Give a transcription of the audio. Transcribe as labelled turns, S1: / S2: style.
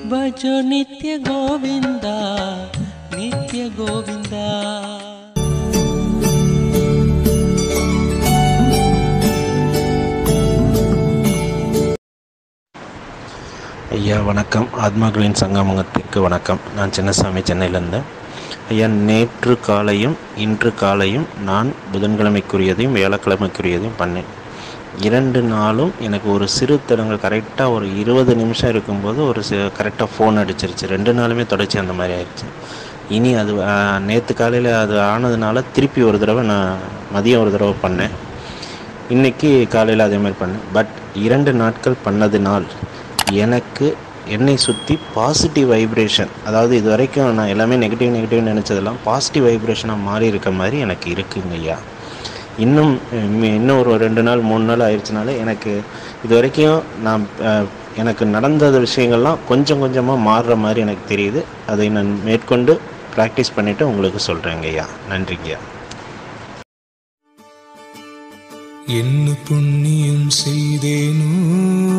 S1: ಭಜೋ ನಿತ್ಯ ಗೋವಿಂದ ನಿತ್ಯ ಗೋವಿಂದ
S2: ஐயா வணக்கம் ஆத்மாக்களின் சங்கமங்கத்திற்கு வணக்கம் நான் சின்னசாமி சென்னையிலேருந்து ஐயா நேற்று காலையும் இன்று காலையும் நான் புதன்கிழமைக்குரியதையும் வியாழக்கிழமைக்குரியதையும் பண்ணேன் இரண்டு நாளும் எனக்கு ஒரு சிறு தடங்கள் கரெக்டாக ஒரு இருபது நிமிஷம் இருக்கும்போது ஒரு சி கரெக்டாக ஃபோன் அடிச்சிருச்சு ரெண்டு நாளுமே தொடர்ச்சி அந்த மாதிரி ஆயிடுச்சு இனி அது நேற்று காலையில் அது ஆனதுனால திருப்பி ஒரு தடவை நான் மதியம் ஒரு தடவை பண்ணேன் இன்னைக்கு காலையில் அதே மாதிரி பண்ணேன் பட் இரண்டு நாட்கள் பண்ணதினால் எனக்கு என்னை சுற்றி பாசிட்டிவ் வைப்ரேஷன் அதாவது இது வரைக்கும் நான் எல்லாமே நெகட்டிவ் நெகட்டிவ் நினச்சதெல்லாம் பாசிட்டிவ் வைப்ரேஷனாக மாறி இருக்க மாதிரி எனக்கு இருக்குங்க ஐயா இன்னும் உம், இன்னும் ஒரு ரெண்டு நாள் மூணு நாள் ஆயிடுச்சுனால எனக்கு இது வரைக்கும் நான் அஹ், எனக்கு நடந்த விஷயங்கள்லாம் கொஞ்சம் கொஞ்சமாக மாறுற மாதிரி எனக்கு தெரியுது அதை நான் மேற்கொண்டு ப்ராக்டிஸ் பண்ணிவிட்டு உங்களுக்கு சொல்கிறேங்க ஐயா நன்றிங்கய்யா
S3: என்ன புண்ணியம் செய்தேனோ